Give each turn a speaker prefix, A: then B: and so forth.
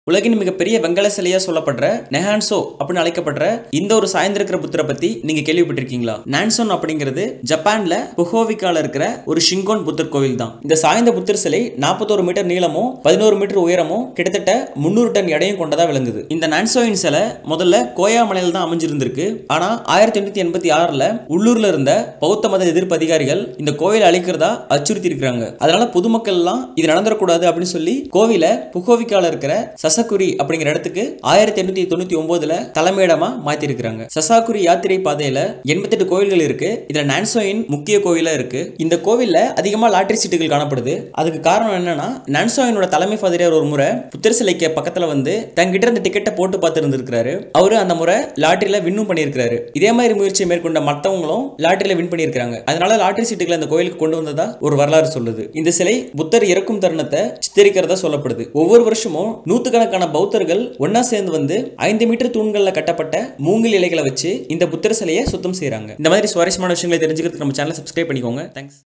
A: உலகின் மிகப்பெரிய வெங்கல சிலையா சொல்லப்படுற நெஹான்சோ அப்படின்னு அழைக்கப்படுற இந்த ஒரு சாய்ந்திருக்கிற புத்தரை பத்தி நீங்க கேள்விப்பட்டிருக்கீங்களா நான்சோன் அப்படிங்கிறது ஜப்பான்ல புகோவிக்கால இருக்கிற ஒரு ஷிங்கோன் புத்தர் கோவில் தான் இந்த சாய்ந்த புத்தர் சிலை நாற்பத்தோரு மீட்டர் நீளமும் பதினோரு மீட்டர் உயரமும் கிட்டத்தட்ட முந்நூறு டன் எடையும் கொண்டதா விளங்குது இந்த நான்சோயின் சிலை முதல்ல கோயா மலையில தான் அமைஞ்சிருந்திருக்கு ஆனா ஆயிரத்தி எண்ணூத்தி எண்பத்தி ஆறுல உள்ளூர்ல இருந்த பௌத்த மத எதிர்ப்பு அதிகாரிகள் இந்த கோவிலை அழிக்கிறதா அச்சுறுத்தி இருக்காங்க அதனால பொதுமக்கள் எல்லாம் இது நடந்துடக்கூடாது அப்படின்னு சொல்லி கோவிலை புகோவிக்கால இருக்கிற சசகுரி அப்படிங்கிற இடத்துக்கு ஆயிரத்தி எண்ணூத்தி தொண்ணூத்தி ஒன்பதுல தலைமையிடமா மாத்தி இருக்காங்க சசாகுரி யாத்திரை பாதையில எண்பத்தெட்டு கோவில்கள் இருக்கு இதுல நான்சோயின் முக்கிய கோவிலா இருக்கு இந்த கோவில்ல அதிகமா லாட்டரி சீட்டுகள் காணப்படுது அதுக்கு காரணம் என்னன்னா நான்சோயினோட தலைமை பாதிரியார் ஒரு முறை புத்தர் சிலைக்கு பக்கத்துல வந்து தங்கிட்ட இருந்த டிக்கெட்டை போட்டு பார்த்து இருந்திருக்காரு அவரு அந்த முறை லாட்டரியில வின்னும் பண்ணியிருக்காரு இதே மாதிரி முயற்சியை மேற்கொண்ட மற்றவங்களும் லாட்டரியில வின் பண்ணியிருக்காங்க அதனால லாட்டரி சீட்டுகளை அந்த கோயிலுக்கு கொண்டு வந்ததா ஒரு வரலாறு சொல்லுது இந்த சிலை புத்தர் இறக்கும் தருணத்தை சித்தரிக்கிறதா சொல்லப்படுது ஒவ்வொரு வருஷமும் நூத்துக்கணக்கான பௌத்தர்கள் ஒன்னா சேர்ந்து வந்து ஐந்து மீட்டர் தூண்கள்ல கட்டப்பட்ட மூங்கில் இலைகளை வச்சு இந்த புத்தர் சிலையை சுத்தம் செய்றாங்க இந்த மாதிரி சுவாரஸ்யமான விஷயங்களை தெரிஞ்சுக்கிறதுக்கு நம்ம சேனலை சப்ஸ்கிரைப் பண்ணிக்கோங்க தேங்க்ஸ்